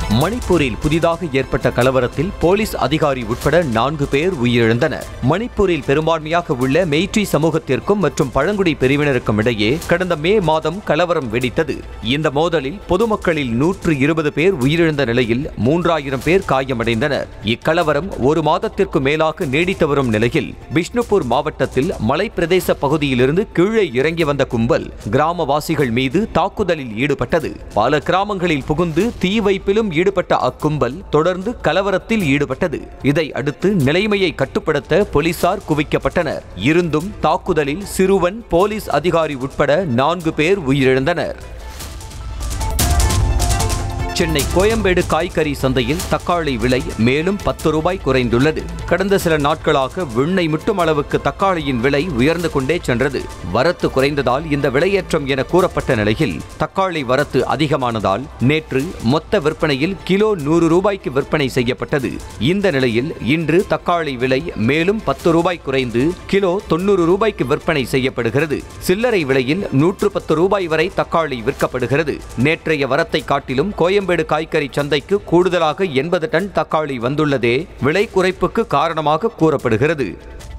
மணிப்பூரில் புதிதாக ஏற்பட்ட கலவரத்தில் போலீஸ் அதிகாரி உட்பட நான்கு பேர் உயிரிழந்தனர் மணிப்பூரில் பெரும்பான்மையாக உள்ள மெய்ட்ரி சமூகத்திற்கும் மற்றும் பழங்குடி பிரிவினருக்கும் இடையே கடந்த மே மாதம் கலவரம் வெடித்தது இந்த மோதலில் பொதுமக்களில் நூற்று இருபது பேர் உயிரிழந்த நிலையில் மூன்றாயிரம் பேர் காயமடைந்தனர் இக்கலவரம் ஒரு மாதத்திற்கு மேலாக நீடித்து வரும் நிலையில் பிஷ்ணுபூர் மாவட்டத்தில் மலைப்பிரதேச பகுதியிலிருந்து கீழே இறங்கி வந்த கும்பல் கிராமவாசிகள் மீது தாக்குதலில் ஈடுபட்டது பல கிராமங்களில் புகுந்து தீ வைப்பிலும் ஈடுபட்ட அக்கும்பல் தொடர்ந்து கலவரத்தில் ஈடுபட்டது இதை அடுத்து நிலைமையை கட்டுப்படுத்த போலீசார் குவிக்கப்பட்டனர் இருந்தும் தாக்குதலில் சிறுவன் போலீஸ் அதிகாரி உட்பட நான்கு பேர் உயிரிழந்தனர் சென்னை கோயம்பேடு காய்கறி சந்தையில் தக்காளி விலை மேலும் பத்து ரூபாய் குறைந்துள்ளது கடந்த சில நாட்களாக விண்ணை முட்டும் அளவுக்கு தக்காளியின் விலை உயர்ந்து கொண்டே சென்றது வரத்து குறைந்ததால் இந்த விலையேற்றம் என கூறப்பட்ட நிலையில் தக்காளி வரத்து அதிகமானதால் நேற்று மொத்த விற்பனையில் கிலோ நூறு ரூபாய்க்கு விற்பனை செய்யப்பட்டது இந்த நிலையில் இன்று தக்காளி விலை மேலும் பத்து ரூபாய் குறைந்து கிலோ தொண்ணூறு ரூபாய்க்கு விற்பனை செய்யப்படுகிறது சில்லறை விலையில் நூற்று பத்து ரூபாய் வரை தக்காளி விற்கப்படுகிறது நேற்றைய வரத்தை காட்டிலும் கோயம்பேடு காய்கறி சந்தைக்கு கூடுதலாக எண்பது டன் தக்காளி வந்துள்ளதே விலை குறைப்புக்கு காரணமாக கூறப்படுகிறது